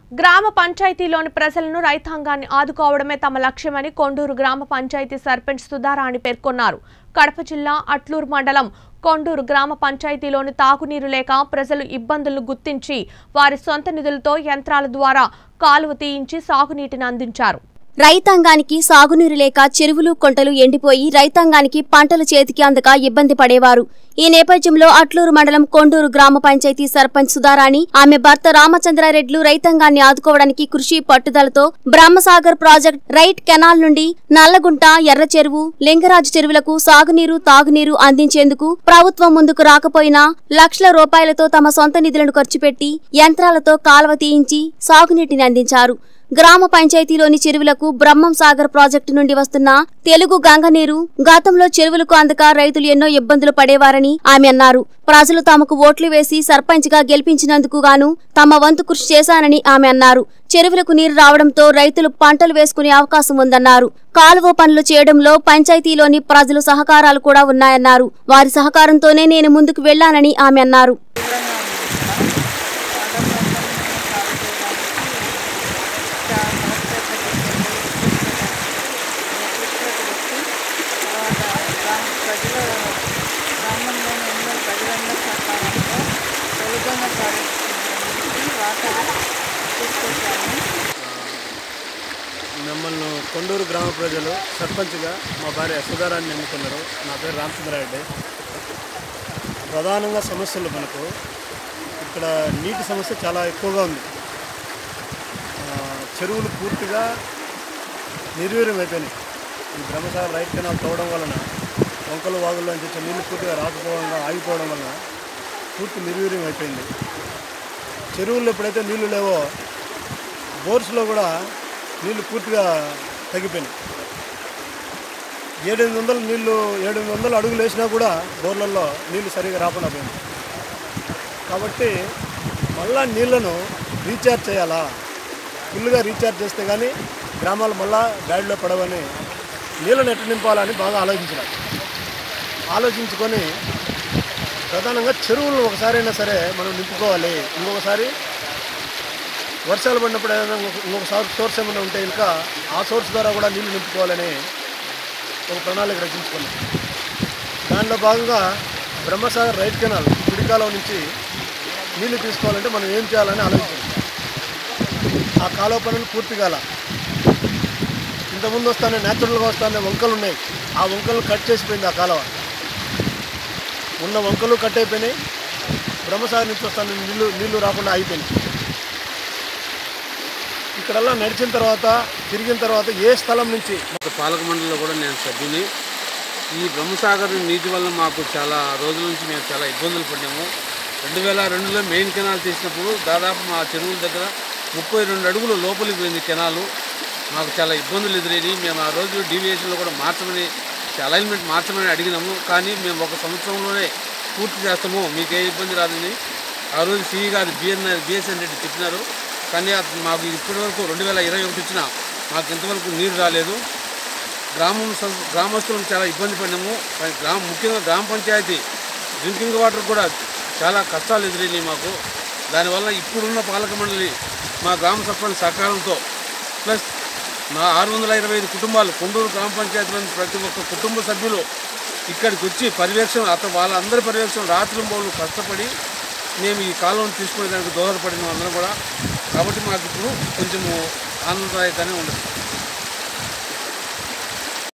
గ్రామ పంచాయతీలోని ప్రజలను రైతాంగాన్ని ఆదుకోవడమే తమ లక్ష్యమని కొండూరు గ్రామ పంచాయతీ సర్పంచ్ సుధారాణి పేర్కొన్నారు కడప జిల్లా అట్లూరు మండలం కొండూరు గ్రామ పంచాయతీలోని తాగునీరు లేక ప్రజలు ఇబ్బందులు గుర్తించి వారి సొంత నిధులతో యంత్రాల ద్వారా కాలువ తీయించి సాగునీటిని అందించారు రైతాంగానికి సాగునీరు లేక చెరువులు కొంటలు ఎండిపోయి రైతాంగానికి పంటలు చేతికి అందక ఇబ్బంది పడేవారు ఈ నేపథ్యంలో అట్లూరు మండలం కొండూరు గ్రామ పంచాయతీ సర్పంచ్ సుధారాణి ఆమె భర్త రామచంద్రారెడ్లు రైతాంగాన్ని ఆదుకోవడానికి కృషి పట్టుదలతో బ్రహ్మసాగర్ ప్రాజెక్ట్ రైట్ కెనాల్ నుండి నల్లగుంట ఎర్ర చెరువు లింగరాజు చెరువులకు సాగునీరు తాగునీరు అందించేందుకు ప్రభుత్వం ముందుకు రాకపోయినా లక్షల రూపాయలతో తమ సొంత నిధులను ఖర్చు పెట్టి యంత్రాలతో కాలువ తీయించి సాగునీటిని అందించారు గ్రామ పంచాయతీలోని చెరువులకు బ్రహ్మం సాగర్ ప్రాజెక్టు నుండి వస్తున్న తెలుగు గంగనీరు గతంలో చెరువులకు అందక రైతులు ఎన్నో ఇబ్బందులు పడేవారని ఆమె అన్నారు ప్రజలు తమకు ఓట్లు వేసి సర్పంచ్ గా గెలిపించినందుకు గాను తమ వంతు కృషి చేశానని ఆమె అన్నారు చెరువులకు నీరు రావడంతో రైతులు పంటలు వేసుకునే అవకాశం ఉందన్నారు కాలువ పనులు చేయడంలో పంచాయతీలోని ప్రజలు సహకారాలు కూడా ఉన్నాయన్నారు వారి సహకారంతోనే నేను ముందుకు వెళ్లానని ఆమె అన్నారు మిమ్మల్ని కొండూరు గ్రామ ప్రజలు సర్పంచ్గా మా భార్య సుధారాన్ని ఎన్నుకున్నారు నా పేరు రామచంద్రారెడ్డి ప్రధానంగా సమస్యలు మనకు ఇక్కడ నీటి సమస్య చాలా ఎక్కువగా ఉంది ఆ, చెరువులు పూర్తిగా నిర్వీర్యం అయిపోయినాయి ఈ బ్రహ్మసాగర్ రైట్ కెనాల్ తవ్వడం వలన వంకలు వాగుల్లో నుంచి వచ్చే నీళ్లు పూర్తిగా రాకపోవడం ఆగిపోవడం వలన పూర్తి నిర్వీర్యం అయిపోయింది చెరువుల్లో ఎప్పుడైతే నీళ్లు లేవో బోర్స్లో కూడా నీళ్లు పూర్తిగా తగ్గిపోయినాయి ఏడెనిమిది వందలు నీళ్లు ఏడెనిమిది వందలు అడుగులు వేసినా కూడా బోర్లలో నీళ్లు సరిగా రాకుండా పోయింది కాబట్టి మళ్ళా నీళ్లను రీఛార్జ్ చేయాలా ఫుల్గా రీఛార్జ్ చేస్తే కానీ గ్రామాలు మళ్ళా గాడిలో పడవని నీళ్ళను ఎట్ట నింపాలని బాగా ఆలోచించినారు ఆలోచించుకొని ప్రధానంగా చెరువులను ఒకసారైనా సరే మనం నింపుకోవాలి ఇంకొకసారి వర్షాలు పడినప్పుడు ఏదైనా ఇంకొక- ఇంకొక సోర్- సోర్స్ ఏమైనా ఉంటే ఇంకా ఆ సోర్స్ ద్వారా కూడా నీళ్లు నింపుకోవాలని ఒక ప్రణాళిక రచించుకున్నాం దానిలో భాగంగా బ్రహ్మసాగర్ రైట్ కెనాల్ కుడికాలం నుంచి నీళ్లు తీసుకోవాలంటే మనం ఏం చేయాలని ఆలోచించాం ఆ కాలువ పనులు పూర్తి కాల ఇంతకుముందు వస్తానే న్యాచురల్గా వస్తానే వంకలు ఉన్నాయి ఆ వంకలు కట్ చేసిపోయింది ఆ కాలువ ఉన్న వంకలు కట్ అయిపోయినాయి బ్రహ్మసాగర్ నుంచి వస్తానే నీళ్లు నీళ్లు రాకుండా అయిపోయినాయి ఇక్కడల్లా నడిచిన తర్వాత తిరిగిన తర్వాత ఏ స్థలం నుంచి ఒక పాలక మండలిలో కూడా నేను సభ్యుని ఈ బ్రహ్మసాగర్ నీటి వల్ల మాకు చాలా రోజుల నుంచి మేము చాలా ఇబ్బందులు పడ్డాము రెండు వేల రెండులో మెయిన్ కెనాల్ తీసినప్పుడు దాదాపు మా చెరువుల దగ్గర ముప్పై రెండు అడుగులు లోపలికి పోయింది కెనాలు మాకు చాలా ఇబ్బందులు ఎదురైనాయి మేము ఆ రోజు డీవియేషన్లో కూడా మార్చమని అలైన్మెంట్ మార్చమని అడిగినాము కానీ మేము ఒక సంవత్సరంలోనే పూర్తి చేస్తాము మీకు ఏ ఇబ్బంది రాదని ఆ రోజు సిఈ గారు బిఎన్ బిఎస్ఎన్ రెడ్డి చెప్పినారు కానీ అది మాకు ఇప్పటి వరకు రెండు వేల ఇరవై ఒకటి వచ్చిన మాకు ఇంతవరకు నీరు రాలేదు గ్రామం సం- గ్రామస్తులను చాలా ఇబ్బంది పడినాము పై- గ్రామ ముఖ్యంగా గ్రామ పంచాయతీ డ్రింకింగ్ వాటర్ కూడా చాలా కష్టాలు ఎదురైనాయి మాకు దానివల్ల ఇప్పుడున్న పాలక మండలి మా గ్రామ సర్పంచ్ సహకారంతో ప్లస్ మా ఆరు వందల ఇరవై ఐదు కుటుంబాలు కొండూరు గ్రామ పంచాయతీలోని ప్రతి ఒక్క కుటుంబ సభ్యులు ఇక్కడికి వచ్చి పర్యవేక్షణ అతను వాళ్ళందరి పర్యవేక్షణ రాత్రి మూడు కష్టపడి మేము ఈ కాలం తీసుకునే దానికి దోహదపడిన అందరం కూడా కాబట్టి మాకు ఇప్పుడు కొంచెము ఆనందదాయకంగానే ఉండదు